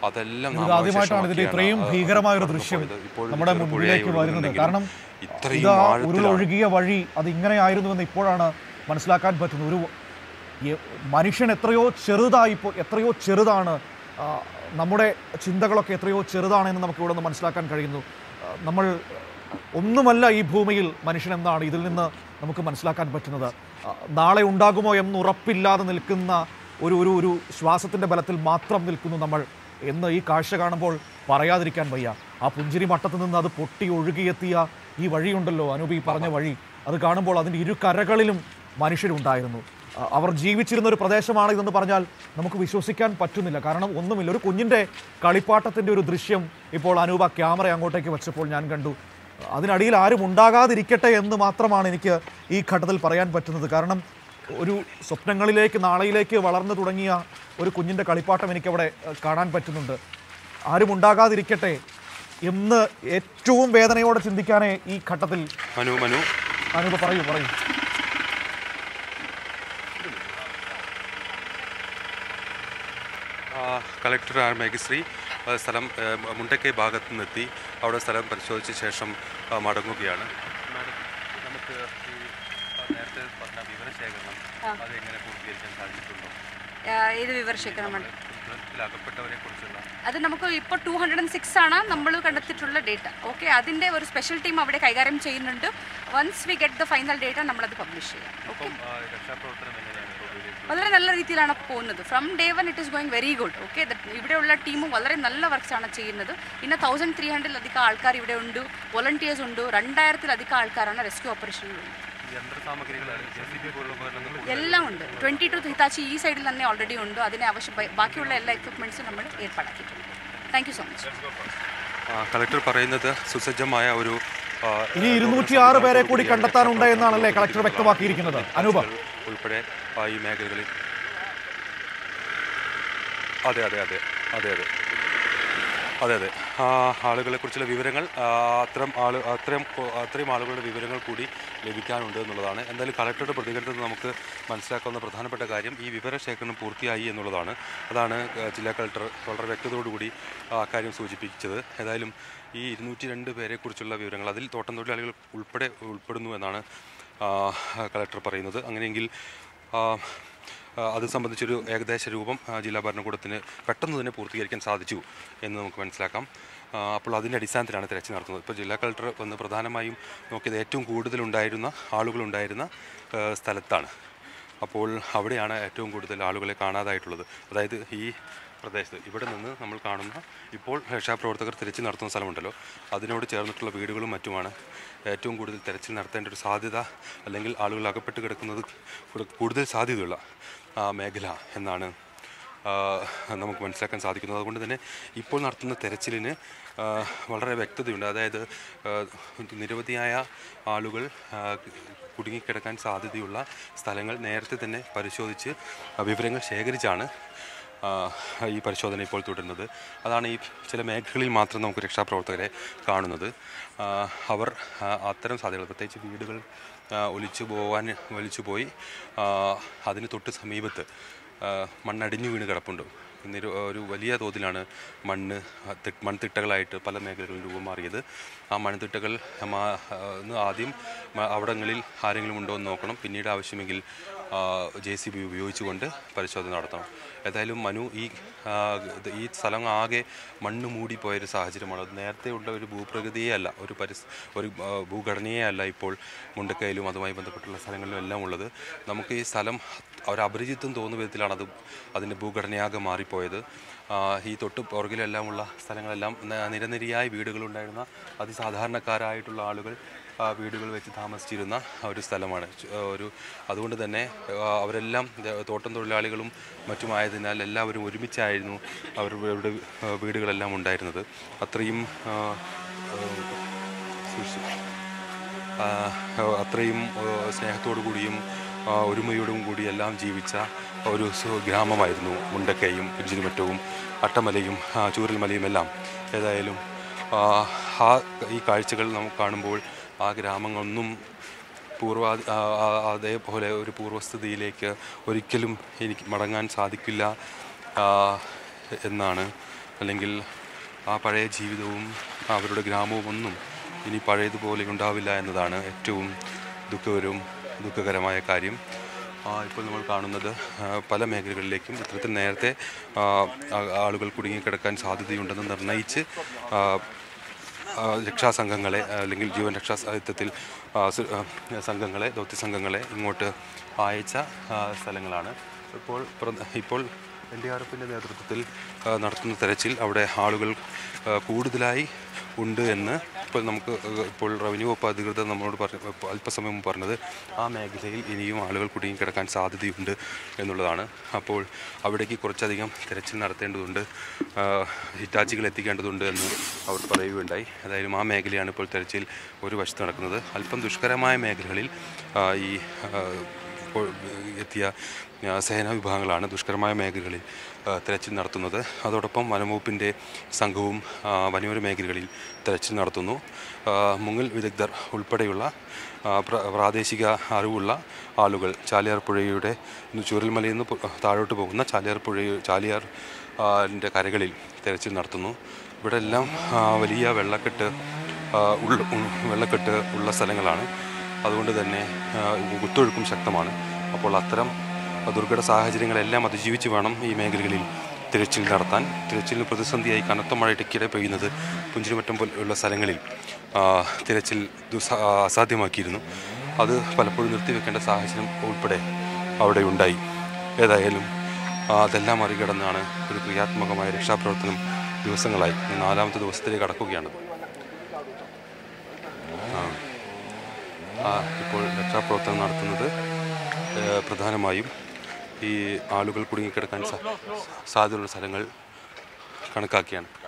അതെല്ലാം ഇത് നാമാവശേഷമാക്കിയാണ്, ആദ്യമായിട്ടാണ് ഇതിന്റെ ഇത്രയും ആ, ഭീകരമായ ഒരു കടന്നു ദൃശ്യം പോയത്. ഇപ്പോൾ നമ്മുടെ ചെറു മുന്നിലേക്ക് പുഴയായി വരുന്നത് ഒഴുകുന്നുണ്ടെങ്കിലും കാരണം ഇത്രയും ഇതാ ആഴത്തിലാണ് ഉരുളൊഴുകിയ വഴി അത് ഇങ്ങനെയായിരുന്നുവെന്ന് ഇപ്പോഴാണ് മനസ്സിലാക്കാൻ പറ്റുന്നത് ഒരു എ- മനുഷ്യൻ എത്രയോ ചെറുതായി ഇപ്പോൾ എത്രയോ ചെറുതാണ് ആ, നമ്മുടെ ചിന്തകളൊക്കെ എത്രയോ ചെറുതാണെന്ന് നമുക്ക് ഇവിടെ നിന്ന് മനസ്സിലാക്കാൻ കഴിയുന്നു ആ, നമ്മൾ ഒന്നുമല്ല ഈ ഭൂമിയിൽ മനുഷ്യൻ എന്താണ് ഇതിൽ നിന്ന് നമുക്ക് മനസ്സിലാക്കാൻ പറ്റുന്നത് ആ, നാളെ ഉണ്ടാകുമോ എന്ന് ഉറപ്പില്ലാതെ നിൽക്കുന്ന ഒരു ഒരു ഒരു ശ്വാസത്തിൻ്റെ ബലത്തിൽ മാത്രം നിൽക്കുന്നു നമ്മൾ എന്ന് ഈ കാഴ്ച കാണുമ്പോൾ പറയാതിരിക്കാൻ വയ്യ ആ പുഞ്ചിരി മട്ടത്തിൽ നിന്ന് അത് പൊട്ടി ഒഴുകിയെത്തിയ ഈ വഴിയുണ്ടല്ലോ അനൂപ് ഈ പറഞ്ഞ വഴി അത് കാണുമ്പോൾ അതിൻ്റെ ഇരു കരകളിലും മനുഷ്യരുണ്ടായിരുന്നു അ- അവർ ജീവിച്ചിരുന്ന ഒരു പ്രദേശമാണ് ഇതെന്ന് പറഞ്ഞാൽ നമുക്ക് വിശ്വസിക്കാൻ പറ്റുന്നില്ല കാരണം ഒന്നുമില്ല ഒരു കുഞ്ഞിൻ്റെ കളിപ്പാട്ടത്തിൻ്റെ ഒരു ദൃശ്യം ഇപ്പോൾ അനൂപ ക്യാമറ അങ്ങോട്ടേക്ക് വെച്ചപ്പോൾ ഞാൻ കണ്ടു അതിനടിയിൽ ആരും ഉണ്ടാകാതിരിക്കട്ടെ എന്ന് മാത്രമാണ് എനിക്ക് ഈ ഘട്ടത്തിൽ പറയാൻ പറ്റുന്നത് കാരണം ഒരു സ്വപ്നങ്ങളിലേക്ക് നാളെയിലേക്ക് വളർന്നു തുടങ്ങിയ ഒരു കുഞ്ഞിൻ്റെ കളിപ്പാട്ടം എനിക്കവിടെ അഹ്, കാണാൻ പറ്റുന്നുണ്ട് ആരും ഉണ്ടാകാതിരിക്കട്ടെ എന്ന് ഏറ്റവും വേദനയോടെ ചിന്തിക്കാനേ ഈ ഘട്ടത്തിൽ മനു മനു അനൂപ പറയൂ പറയൂ ആ, കളക്ടർ ആർ മേഘശ്രീ ആ, സ്ഥലം ആ, മുണ്ടക്കൈ ഭാഗത്ത് നിന്നെത്തി അവിടെ സ്ഥലം പരിശോധിച്ച ശേഷം ആ, മടങ്ങുകയാണ് മാഡം നമുക്ക് ഈ ആ, നേരത്തെ പറഞ്ഞ വിവരശേഖരണം അതെങ്ങനെ പൂർത്തീകരിക്കാൻ സാധിച്ചിട്ടുണ്ടോ ആ, ഏത് വിവരശേഖരമാണ് ദുരന്തത്തിലകപ്പെട്ടവരെ കുറിച്ചുള്ള അത് നമുക്ക് ഇപ്പോൾ ടു ഹൺഡ്രഡ് ആൻഡ് സിക്സ് ആണ് നമ്മൾ കണ്ടെത്തിയിട്ടുള്ള ഡേറ്റ ഓക്കെ അതിൻ്റെ ഒരു സ്പെഷ്യൽ ടീം അവിടെ കൈകാര്യം ചെയ്യുന്നുണ്ട് once we get the final data നമ്മളത് പബ്ലിഷ് ചെയ്യാം ഓക്കെ ഇപ്പം ആ, രക്ഷാപ്രവർത്തനം എങ്ങനെയാണ് ഇപ്പോൾ വിലയിരുത്തുന്നത്? വളരെ നല്ല രീതിയിലാണ് പോകുന്നത് from day one it is going very good okay ഇവിടെയുള്ള ടീമും വളരെ നല്ല വർക്ക്സ് ആണ് ചെയ്യുന്നത് പിന്നെ തൗസൻഡ് ത്രീ ഹൺഡ്രഡിലധികം ആൾക്കാർ ഇവിടെ ഉണ്ട് വോളണ്ടിയേഴ്സ് ഉണ്ട് രണ്ടായിരത്തിലധികം ആൾക്കാരാണ് റെസ്ക്യൂ ഓപ്പറേഷനിലുണ്ട് യന്ത്രസാമഗ്രികളാണ് ജെ സി ബി പോലുള്ള ഉപകരണങ്ങൾ എല്ലാം ഉണ്ട് ട്വൻറ്റി ടു ഹിതാച്ചി ഈ സൈഡിൽ തന്നെ ഓൾറെഡി ഉണ്ട് അതിന് ആവശ്യം ബാക്കിയുള്ള എല്ലാ എക്വിപ്മെൻറ്റ്സും നമ്മൾ ഏർപ്പാടാക്കിയിട്ടുണ്ട് താങ്ക് യു സോ മച്ച് ആ, കളക്ടർ പറയുന്നത് സുസജ്ജമായ ഒരു ആ, ഇനി ഇരുന്നൂറ്റി ആറ് പേരെ കൂടി കണ്ടെത്താനുണ്ട് എന്നാണല്ലേ കളക്ടർ വ്യക്തമാക്കിയിരിക്കുന്നത് അനൂപ് ഉൾപ്പെടെ ആ, ഈ മേഖലകളിൽ അതെ അതെ അതെ അതെ അതെ അതെ അതെ ആ ആളുകളെ കുറിച്ചുള്ള വിവരങ്ങൾ ആ, അത്തരം ആള് അത്രയും കൊ- അത്രയും ആളുകളുടെ വിവരങ്ങൾ കൂടി ലഭിക്കാനുണ്ട് എന്നുള്ളതാണ് എന്തായാലും കളക്ടറുടെ പ്രതികരണത്തിൽ നിന്ന് നമുക്ക് മനസ്സിലാക്കാവുന്ന പ്രധാനപ്പെട്ട കാര്യം ഈ വിവരശേഖരണം പൂർത്തിയായി എന്നുള്ളതാണ് അതാണ് ആ, ജില്ലാ കളക്ടർ വളരെ വ്യക്തതയോടുകൂടി ആ കാര്യം സൂചിപ്പിച്ചത് ഏതായാലും ഈ ഇരുന്നൂറ്റി രണ്ട് പേരെക്കുറിച്ചുള്ള വിവരങ്ങൾ അതിൽ തോട്ടം തൊഴിലാളികൾ ഉൾപ്പെടെ ഉൾപ്പെടുന്നു എന്നാണ് ആ, കളക്ടർ പറയുന്നത് അങ്ങനെയെങ്കിൽ ആ, ആ, അത് സംബന്ധിച്ചൊരു ഏകദേശ രൂപം ആ, ജില്ലാ ഭരണകൂടത്തിന് പെട്ടെന്ന് തന്നെ പൂർത്തീകരിക്കാൻ സാധിച്ചു എന്ന് നമുക്ക് മനസ്സിലാക്കാം ആ, അപ്പോൾ അതിൻ്റെ അടിസ്ഥാനത്തിലാണ് തിരച്ചിൽ നടത്തുന്നത് ഇപ്പോൾ ജില്ലാ കളക്ടർ വന്ന് പ്രധാനമായും നോക്കിയത് ഏറ്റവും കൂടുതലുണ്ടായിരുന്ന ആളുകളുണ്ടായിരുന്ന ആ, സ്ഥലത്താണ് അപ്പോൾ അവിടെയാണ് ഏറ്റവും കൂടുതൽ ആളുകളെ കാണാതായിട്ടുള്ളത് അതായത് ഈ പ്രദേശത്ത് ഇവിടെ നിന്ന് നമ്മൾ കാണുന്ന ഇപ്പോൾ രക്ഷാപ്രവർത്തകർ തിരച്ചിൽ നടത്തുന്ന സ്ഥലമുണ്ടല്ലോ അതിനോട് ചേർന്നിട്ടുള്ള വീടുകളും മറ്റുമാണ് ഏറ്റവും കൂടുതൽ തിരച്ചിൽ നടത്തേണ്ട ഒരു സാധ്യത അല്ലെങ്കിൽ ആളുകൾ അകപ്പെട്ട് കിടക്കുന്നത് കൂടെ- കൂടുതൽ സാധ്യതയുള്ള ആ, മേഖല എന്നാണ് ആ, നമുക്ക് മനസ്സിലാക്കാൻ സാധിക്കുന്നത് അതുകൊണ്ട് തന്നെ ഇപ്പോൾ നടത്തുന്ന തെരച്ചിലിന് ആ, വളരെ വ്യക്തതയുണ്ട് അതായത് ആ, നിരവധിയായ ആളുകൾ ആ, കുടുങ്ങിക്കിടക്കാൻ സാധ്യതയുള്ള സ്ഥലങ്ങൾ നേരത്തെ തന്നെ പരിശോധിച്ച് ആ, വിവരങ്ങൾ ശേഖരിച്ചാണ് ആ, ഈ പരിശോധന ഇപ്പോൾ തുടരുന്നത് അതാണ് ഈ ചില മേഖലകളിൽ മാത്രം നമുക്ക് രക്ഷാപ്രവർത്തകരെ കാണുന്നത് ആ, അവർ ആ, അത്തരം സാധ്യതകൾ പ്രത്യേകിച്ച് വീടുകൾ ആ, ഒലിച്ചു പോകാൻ ഒലിച്ചു പോയി ആ, അതിന് തൊട്ട് സമീപത്ത് ആ, മണ്ണടിഞ്ഞു വീണ് കിടപ്പുണ്ട് നിര ഒരു വലിയ തോതിലാണ് മണ്ണ് ആ, തി- മൺതിട്ടകളായിട്ട് പല മേഖലകളിലും രൂപം മാറിയത് ആ മൺതിട്ടകൾ മാ- ആ, ഒന്ന് ആദ്യം മ- അവിടങ്ങളിൽ ആരെങ്കിലും ഉണ്ടോ എന്ന് നോക്കണം പിന്നീട് ആവശ്യമെങ്കിൽ ജെ സി ബി ഉപയോഗിച്ചുകൊണ്ട് പരിശോധന നടത്തണം ഏതായാലും മനു ഈ ആ, ഇത് ഈ സ്ഥലം ആകെ മണ്ണ് മൂടിപ്പോയൊരു സാഹചര്യമാണ് അത് നേരത്തെ ഉള്ള ഒരു ഭൂപ്രകൃതിയേ അല്ല ഒരു പരിസ് ഒരു ആ, ഭൂഘടനയേ അല്ല ഇപ്പോൾ മുണ്ടക്കയിലും അതുമായി ബന്ധപ്പെട്ടുള്ള സ്ഥലങ്ങളിലും എല്ലാം ഉള്ളത് നമുക്ക് ഈ സ്ഥലം ഒരു അപരിചിത്വം തോന്നുന്ന വിധത്തിലാണ് അത് അതിൻ്റെ ഭൂഘടനയാകെ മാറിപ്പോയത് ആ, ഈ തൊട്ട് പുറകിലെല്ലാമുള്ള സ്ഥലങ്ങളെല്ലാം ന- നിരനിരയായി വീടുകളുണ്ടായിരുന്ന അതിസാധാരണക്കാരായിട്ടുള്ള ആളുകൾ ആ, വീടുകൾ വെച്ച് താമസിച്ചിരുന്ന ഒരു സ്ഥലമാണ് ചു- ആ, ഒരു അതുകൊണ്ട് തന്നെ ആ, അവരെല്ലാം ദ- തോട്ടം തൊഴിലാളികളും മറ്റുമായതിനാൽ എല്ലാവരും ഒരുമിച്ചായിരുന്നു അവരുടെ ആ, വീടുകളെല്ലാം ഉണ്ടായിരുന്നത് അത്രയും ആ, ആ, സൂക്ഷിച്ചു. ആ, അത്രയും ആ, സ്നേഹത്തോടു കൂടിയും ആ, ഒരുമയോടും കൂടി എല്ലാം ജീവിച്ച ഒരു സു- ഗ്രാമമായിരുന്നു മുണ്ടക്കയും കുഞ്ചിരിമറ്റവും അട്ടമലയും ആ, ചൂരൽമലയും എല്ലാം ഏതായാലും ആ, ആ ഈ കാഴ്ചകൾ നമുക്ക് കാണുമ്പോൾ ആ ഗ്രാമങ്ങളൊന്നും പൂർവ ആ, ആ, അതേപോലെ ഒരു പൂർവ്വസ്ഥിതിയിലേക്ക് ഒരിക്കലും എനിക്ക് മടങ്ങാൻ സാധിക്കില്ല ആ, എന്നാണ് അല്ലെങ്കിൽ ആ പഴയ ജീവിതവും അവരുടെ ഗ്രാമവും ഒന്നും ഇനി പഴയതുപോലെ ഉണ്ടാവില്ല എന്നതാണ് ഏറ്റവും ദുഃഖകരവും ദുഃഖകരമായ കാര്യം ആ, ഇപ്പോൾ നമ്മൾ കാണുന്നത് ആ, പല മേഖലകളിലേക്കും ഇത്തരത്തിൽ നേരത്തെ ആ, ആ- ആളുകൾ കുടുങ്ങിക്കിടക്കാൻ സാധ്യതയുണ്ടെന്ന് നിർണയിച്ച് ആ, ആ, രക്ഷാസംഘങ്ങളെ അല്ലെങ്കിൽ ജീവൻ രക്ഷാ സാഹിത്യത്തിൽ ആ, സ- ആ, സംഘങ്ങളെ ദൗത്യ സംഘങ്ങളെ ഇങ്ങോട്ട് അയച്ച ആ, സ്ഥലങ്ങളാണ് ഇപ്പോൾ പ്ര- ഇപ്പോൾ എൻ ഡി ആർ എഫിൻ്റെ നേതൃത്വത്തിൽ ആ, നടത്തുന്ന തെരച്ചിൽ അവിടെ ആളുകൾ ആ, കൂടുതലായി ഉണ്ട് എന്ന് ഇപ്പോൾ നമുക്ക് ആ, ഇപ്പോൾ റവന്യൂ വകുപ്പ് അധികൃതർ നമ്മളോട് പറഞ്ഞ ഇപ്പോൾ അല്പസമയം മുമ്പ് പറഞ്ഞത് ആ മേഖലയിൽ ഇനിയും ആളുകൾ കുടുങ്ങിക്കിടക്കാൻ സാധ്യതയുണ്ട് എന്നുള്ളതാണ് അപ്പോൾ അവിടേക്ക് കുറച്ചധികം തെരച്ചിൽ നടത്തേണ്ടതുണ്ട് ആ, ഹിറ്റാച്ചികൾ എത്തിക്കേണ്ടതുണ്ട് എന്ന് അവർ പറയുകയുണ്ടായി ഏതായാലും ആ മേഖലയാണ് ഇപ്പോൾ തെരച്ചിൽ ഒരു വശത്ത് നടക്കുന്നത് അല്പം ദുഷ്കരമായ മേഖലകളിൽ ആ, ഈ ആ, ഇപ്പോൾ എത്തിയ ആ, സേനാ വിഭാഗങ്ങളാണ് ദുഷ്കരമായ മേഖലകളിൽ ആ, തെരച്ചിൽ നടത്തുന്നത് അതോടൊപ്പം വനംവകുപ്പിൻ്റെ സംഘവും ആ, വനയോര മേഖലകളിൽ തെരച്ചിൽ നടത്തുന്നു ആ, മുങ്ങൽ വിദഗ്ധർ ഉൾപ്പെടെയുള്ള ആ, പ്ര- പ്രാദേശിക അറിവുള്ള ആളുകൾ ചാലിയാർ പുഴയുടെ ചൂരൽമലയിൽ നിന്ന് പു- താഴോട്ട് പോകുന്ന ചാലിയാർ പുഴ ചാലിയാർ ആ, ൻ്റെ കരകളിൽ തെരച്ചിൽ നടത്തുന്നു ഇവിടെ എല്ലാം ആ, വലിയ വെള്ളക്കെട്ട് ആ, ഉള്ള ഉം, വെള്ളക്കെട്ട് ഉള്ള സ്ഥലങ്ങളാണ് അതുകൊണ്ട് തന്നെ ആ, കുത്തൊഴുക്കും ശക്തമാണ് അപ്പോൾ അത്തരം ദുർഘട സാഹചര്യങ്ങളെല്ലാം അതിജീവിച്ച് വേണം ഈ മേഖലകളിൽ തിരച്ചിൽ നടത്താൻ തിരച്ചിലിന് പ്രതിസന്ധിയായി കനത്ത മഴ ഇടയ്ക്കിടെ പെയ്യുന്നത് പുഞ്ചിരിമറ്റം പോലുള്ള സ്ഥലങ്ങളിൽ ആ, തിരച്ചിൽ ദുസ്സ ആ, അസാധ്യമാക്കിയിരുന്നു അത് പലപ്പോഴും നിർത്തിവെക്കേണ്ട സാഹചര്യം ഉൾപ്പെടെ അവിടെ ഉണ്ടായി ഏതായാലും ആ, അതെല്ലാം മറികടന്നാണ് ഒരു ക്രിയാത്മകമായ രക്ഷാപ്രവർത്തനം ദിവസങ്ങളായി ഇന്ന് നാലാമത്തെ ദിവസത്തിലേക്ക് കടക്കുകയാണ് ആ, ഇപ്പോൾ രക്ഷാപ്രവർത്തനം നടത്തുന്നത് ഏഹ്, പ്രധാനമായും ഈ ആളുകൾ കുടുങ്ങിക്കിടക്കാൻ സാ- സാധ്യതയുള്ള സ്ഥലങ്ങൾ കണക്കാക്കിയാണ്